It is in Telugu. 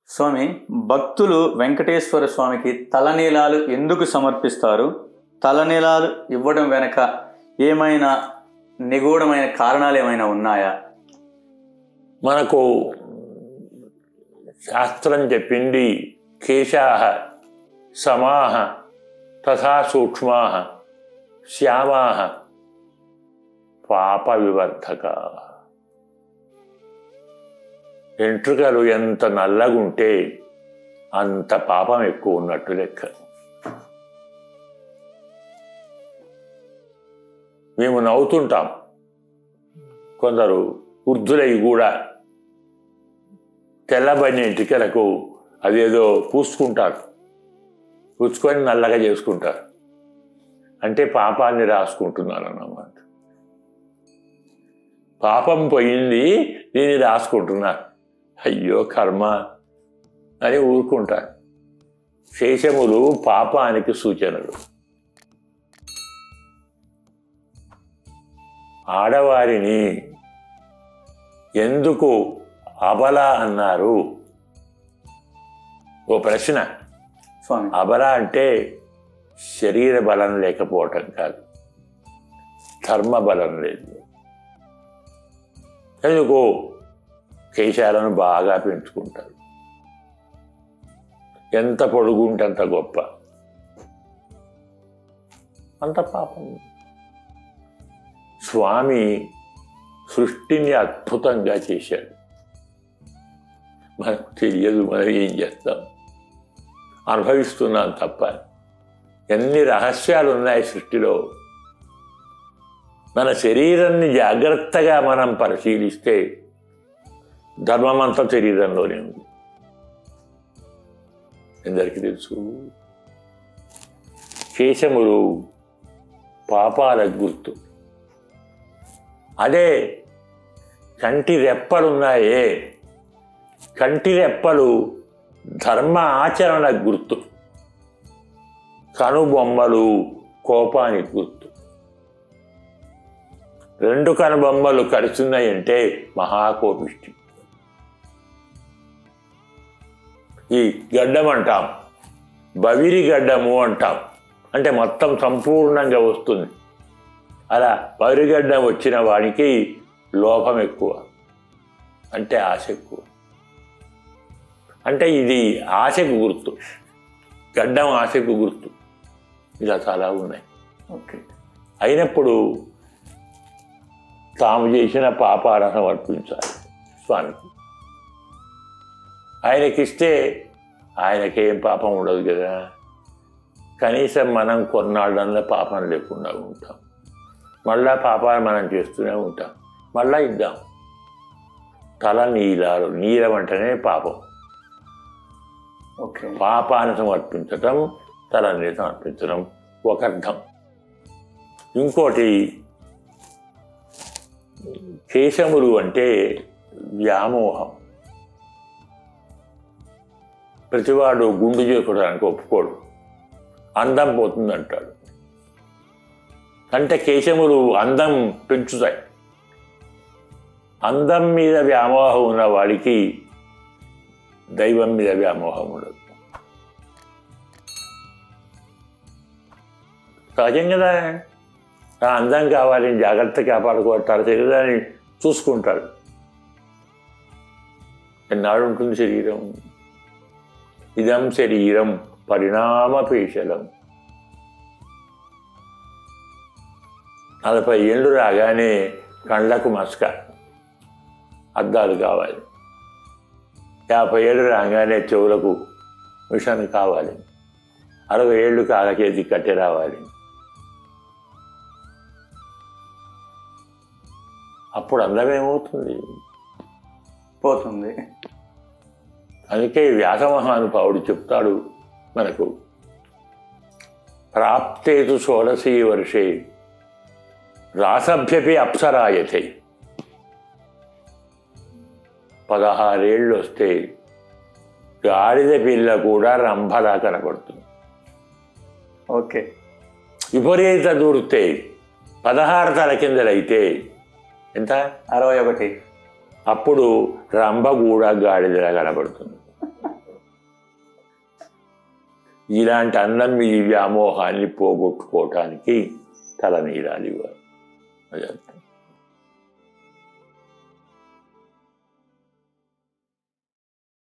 స్వామి భక్తులు వెంకటేశ్వర స్వామికి తలనీలాలు ఎందుకు సమర్పిస్తారు తలనీలాలు ఇవ్వడం వెనక ఏమైనా నిగూఢమైన కారణాలు ఏమైనా ఉన్నాయా మనకు శాస్త్రం చెప్పింది కేశాహ సమాహ తథా సూక్ష్మాహ శ్యామాహ పాప వివర్ధక వెంట్రుకలు ఎంత నల్లగుంటే అంత పాపం ఎక్కువ ఉన్నట్టు లెక్క మేము నవ్వుతుంటాం కొందరు వృద్ధులై కూడా తెల్లబడిన ఎంటికలకు అదేదో పూసుకుంటారు పూసుకొని నల్లగా చేసుకుంటారు అంటే పాపాన్ని రాసుకుంటున్నారు అన్నమాట పాపం పోయింది దీన్ని రాసుకుంటున్నారు అయ్యో కర్మ అని ఊరుకుంటారు శేషములు పాపానికి సూచనలు ఆడవారిని ఎందుకు అబల అన్నారు ఓ ప్రశ్న స్వామి అబల అంటే శరీర బలం లేకపోవటం కాదు ధర్మ బలం లేదు ఎందుకు కేశాలను బాగా పెంచుకుంటారు ఎంత పొడుగుంటే అంత గొప్ప అంత పాపం స్వామి సృష్టిని అద్భుతంగా చేశాడు మనకు తెలియదు మనం ఏం చేస్తాం అనుభవిస్తున్నాం తప్ప ఎన్ని రహస్యాలు ఉన్నాయి సృష్టిలో మన శరీరాన్ని జాగ్రత్తగా మనం పరిశీలిస్తే ధర్మమంతా శరీరంలోనే ఉంది ఎందరికీ తెలుసు కేశములు పాపాలకు గుర్తు అదే కంటి రెప్పలున్నాయే కంటి రెప్పలు ధర్మ ఆచరణకు గుర్తు కనుబొమ్మలు కోపానికి గుర్తు రెండు కనుబొమ్మలు కలిసిన్నాయంటే మహాకోపిష్టి ఈ గడ్డం అంటాం బవిరి గడ్డము అంటాం అంటే మొత్తం సంపూర్ణంగా వస్తుంది అలా బవిరిగడ్డం వచ్చిన వాడికి లోభం ఎక్కువ అంటే ఆశ ఎక్కువ అంటే ఇది ఆశకు గుర్తు గడ్డం ఆశకు గుర్తు ఇలా చాలా ఉన్నాయి ఓకే అయినప్పుడు తాము చేసిన పాపాలను సమర్పించాలి స్వామికి ఆయనకిస్తే ఆయనకేం పాపం ఉండదు కదా కనీసం మనం కొన్నాళ్ళల్లో పాపం లేకుండా ఉంటాం మళ్ళా పాపాలు మనం చేస్తూనే ఉంటాం మళ్ళా ఇద్దాం తల నీలాలు నీలం అంటేనే పాపం ఓకే పాపాన్ని సమర్పించటం తలని సమర్పించడం ఒక అర్థం ఇంకోటి కేశములు అంటే వ్యామోహం ప్రతివాడు గుండు చేసుకోవడానికి ఒప్పుకోడు అందం పోతుంది అంటాడు అంటే కేశములు అందం పెంచుతాయి అందం మీద వ్యామోహం ఉన్న వాడికి దైవం మీద వ్యామోహం ఉండదు సహజం కదా ఆ అందం కావాలని జాగ్రత్త కాపాడుకోవటారు శరీరాన్ని చూసుకుంటాడు ఎన్నాడు ఉంటుంది శరీరం ఇదం శరీరం పరిణామపేశలం నలభై ఏళ్ళు రాగానే కళ్ళకు మస్క అద్దాలు కావాలి యాభై ఏళ్ళు రాగానే చెవులకు మిషన్ కావాలి అరవై ఏళ్ళు కాలకేది కట్టె రావాలి అప్పుడు అందమేమవుతుంది పోతుంది అందుకే వ్యాస మహానుభావుడు చెప్తాడు మనకు ప్రాప్తేతు షోడశీ వర్షే రాసభ్యపి అప్సరాయతే పదహారేళ్ళు వస్తే గాడిద పిల్ల కూడా రంభలా కనబడుతుంది ఓకే విపరీత దూరితే పదహారు తల కిందలైతే ఎంత అరవై ఒకటి అప్పుడు రంభ కూడా గాడిదలా కనబడుతుంది ఇలాంటి అన్నం మీ వ్యామోహాన్ని పోగొట్టుకోవటానికి తలనీలాలు ఇవ్వాలి అది అర్థం